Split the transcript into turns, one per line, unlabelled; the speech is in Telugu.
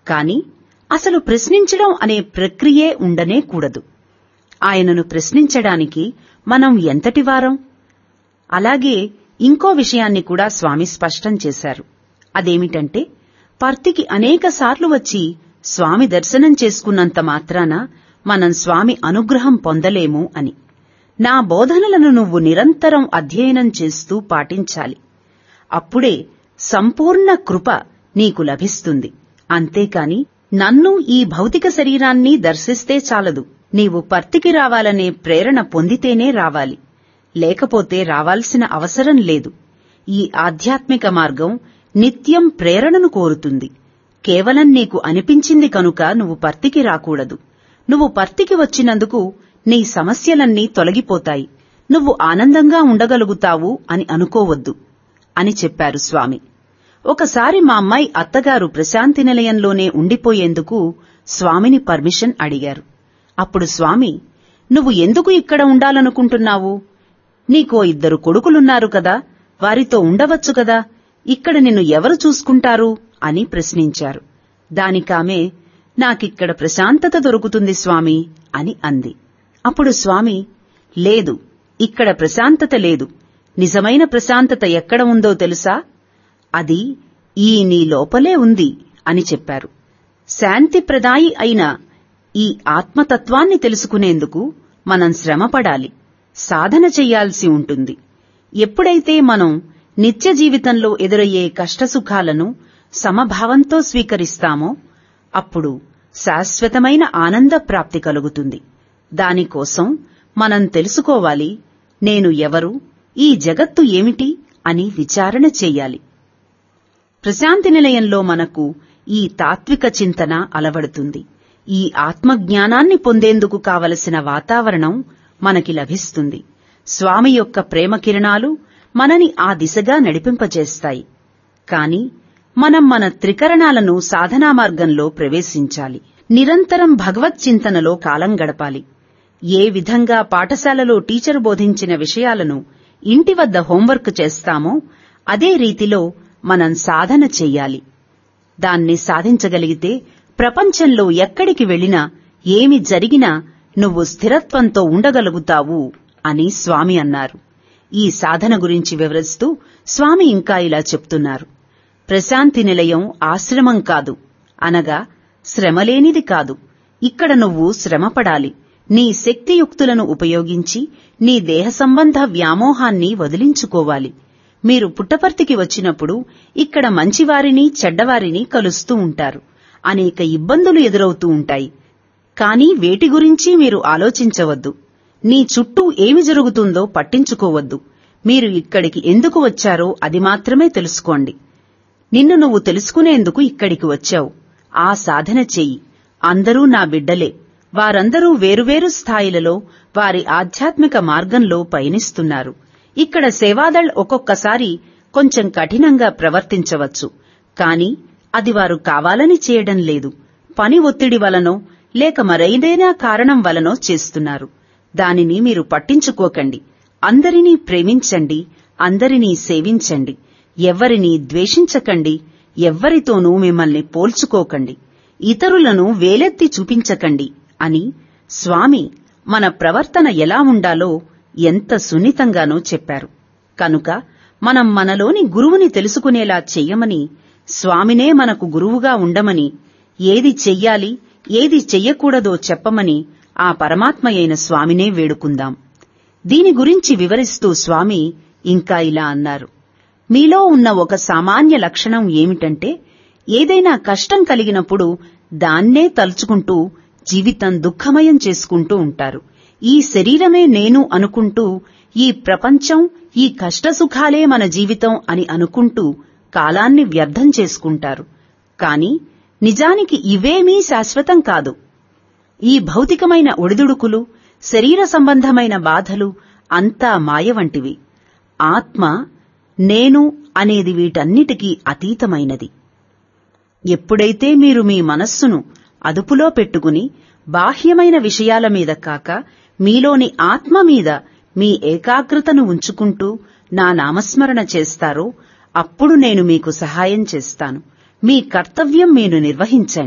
కాని అసలు ప్రశ్నించడం అనే ప్రక్రియే ఉండనే కూడదు ఆయనను ప్రశ్నించడానికి మనం ఎంతటివారం అలాగే ఇంకో విషయాన్ని కూడా స్వామి స్పష్టం చేశారు అదేమిటంటే పర్తికి అనేకసార్లు వచ్చి స్వామి దర్శనం చేసుకున్నంత మాత్రాన మనం స్వామి అనుగ్రహం పొందలేము అని నా బోధనలను నువ్వు నిరంతరం అధ్యయనం చేస్తూ పాటించాలి అప్పుడే సంపూర్ణ కృప నీకు లభిస్తుంది అంతేకాని నన్ను ఈ భౌతిక శరీరాన్ని దర్శిస్తే చాలదు నీవు పర్తికి రావాలనే ప్రేరణ పొందితేనే రావాలి లేకపోతే రావాల్సిన అవసరం లేదు ఈ ఆధ్యాత్మిక మార్గం నిత్యం ప్రేరణను కోరుతుంది కేవలం నీకు అనిపించింది కనుక నువ్వు పర్తికి రాకూడదు నువ్వు పర్తికి వచ్చినందుకు నీ సమస్యలన్నీ తొలగిపోతాయి నువ్వు ఆనందంగా ఉండగలుగుతావు అని అనుకోవద్దు అని చెప్పారు స్వామి ఒకసారి మా అమ్మాయి అత్తగారు ప్రశాంతి నిలయంలోనే ఉండిపోయేందుకు స్వామిని పర్మిషన్ అడిగారు అప్పుడు స్వామి నువ్వు ఎందుకు ఇక్కడ ఉండాలనుకుంటున్నావు నీకో ఇద్దరు కొడుకులున్నారు కదా వారితో ఉండవచ్చు కదా ఇక్కడ నిన్ను ఎవరు చూసుకుంటారు అని ప్రశ్నించారు దానికామె నాకిక్కడ ప్రశాంతత దొరుకుతుంది స్వామి అని అంది అప్పుడు స్వామి లేదు ఇక్కడ ప్రశాంతత లేదు నిజమైన ప్రశాంతత ఎక్కడ ఉందో తెలుసా అది ఈ నీ లోపలే ఉంది అని చెప్పారు శాంతిప్రదాయి అయిన ఈ ఆత్మతత్వాన్ని తెలుసుకునేందుకు మనం శ్రమపడాలి సాధన చెయ్యాల్సి ఉంటుంది ఎప్పుడైతే మనం నిత్య జీవితంలో ఎదురయ్యే కష్టసుఖాలను సమభావంతో స్వీకరిస్తామో అప్పుడు శాశ్వతమైన ఆనంద ప్రాప్తి కలుగుతుంది దానికోసం మనం తెలుసుకోవాలి నేను ఎవరు ఈ జగత్తు ఏమిటి అని విచారణ చెయ్యాలి ప్రశాంతి నిలయంలో మనకు ఈ తాత్విక చింతన అలవడుతుంది ఈ ఆత్మజ్ఞానాన్ని పొందేందుకు కావలసిన వాతావరణం మనకి లభిస్తుంది స్వామి యొక్క ప్రేమ కిరణాలు మనని ఆ దిశగా నడిపింపజేస్తాయి కాని మనం మన త్రికరణాలను సాధనా మార్గంలో ప్రవేశించాలి నిరంతరం భగవత్ చింతనలో కాలం గడపాలి ఏ విధంగా పాఠశాలలో టీచర్ బోధించిన విషయాలను ఇంటి వద్ద హోంవర్క్ చేస్తామో అదే రీతిలో మనం సాధన చెయ్యాలి దాన్ని సాధించగలిగితే ప్రపంచంలో ఎక్కడికి వెళ్లినా ఏమి జరిగినా నువ్వు స్థిరత్వంతో ఉండగలుగుతావు అని స్వామి అన్నారు ఈ సాధన గురించి వివరిస్తూ స్వామి ఇంకా ఇలా చెప్తున్నారు ప్రశాంతి నిలయం ఆశ్రమం కాదు అనగా శ్రమలేనిది కాదు ఇక్కడ నువ్వు శ్రమపడాలి నీ శక్తియుక్తులను ఉపయోగించి నీ దేహ సంబంధ వ్యామోహాన్ని వదిలించుకోవాలి మీరు పుట్టపర్తికి వచ్చినప్పుడు ఇక్కడ మంచివారిని చెడ్డవారిని కలుస్తూ ఉంటారు అనేక ఇబ్బందులు ఎదురవుతూ ఉంటాయి కానీ వేటి గురించి మీరు ఆలోచించవద్దు నీ చుట్టూ ఏమి జరుగుతుందో పట్టించుకోవద్దు మీరు ఇక్కడికి ఎందుకు వచ్చారో అది మాత్రమే తెలుసుకోండి నిన్ను నువ్వు తెలుసుకునేందుకు ఇక్కడికి వచ్చావు ఆ సాధన చెయ్యి అందరూ నా బిడ్డలే వారందరూ వేరువేరు స్థాయిలలో వారి ఆధ్యాత్మిక మార్గంలో పయనిస్తున్నారు ఇక్కడ సేవాదళ్ ఒక్కొక్కసారి కొంచెం కఠినంగా ప్రవర్తించవచ్చు కాని అది వారు కావాలని చేయడం లేదు పని ఒత్తిడి వలనో లేక మరైదేనా కారణం వలనో చేస్తున్నారు దానిని మీరు పట్టించుకోకండి అందరినీ ప్రేమించండి అందరినీ సేవించండి ఎవ్వరినీ ద్వేషించకండి ఎవ్వరితోనూ మిమ్మల్ని పోల్చుకోకండి ఇతరులను వేలెత్తి చూపించకండి అని స్వామి మన ప్రవర్తన ఎలా ఉండాలో ఎంత సున్నితంగానో చెప్పారు కనుక మనం మనలోని గురువుని తెలుసుకునేలా చెయ్యమని స్వామినే మనకు గురువుగా ఉండమని ఏది చెయ్యాలి ఏది చెయ్యకూడదో చెప్పమని ఆ పరమాత్మయైన స్వామినే వేడుకుందాం దీని గురించి వివరిస్తూ స్వామి ఇంకా ఇలా అన్నారు మీలో ఉన్న ఒక సామాన్య లక్షణం ఏమిటంటే ఏదైనా కష్టం కలిగినప్పుడు దాన్నే తలుచుకుంటూ జీవితం దుఃఖమయం చేసుకుంటూ ఉంటారు ఈ శరీరమే నేను అనుకుంటూ ఈ ప్రపంచం ఈ కష్టసుఖాలే మన జీవితం అని అనుకుంటూ కాలాన్ని వ్యర్థం చేసుకుంటారు కాని నిజానికి ఇవేమీ శాశ్వతం కాదు ఈ భౌతికమైన ఒడిదుడుకులు శరీర సంబంధమైన బాధలు అంతా మాయ వంటివి ఆత్మ నేను అనేది వీటన్నిటికీ అతీతమైనది ఎప్పుడైతే మీరు మీ మనస్సును అదుపులో పెట్టుకుని బాహ్యమైన విషయాల మీద కాక మీలోని ఆత్మ మీద మీ ఏకాగ్రతను ఉంచుకుంటూ నా నామస్మరణ చేస్తారో అప్పుడు నేను మీకు సహాయం చేస్తాను మీ కర్తవ్యం మీరు నిర్వహించండి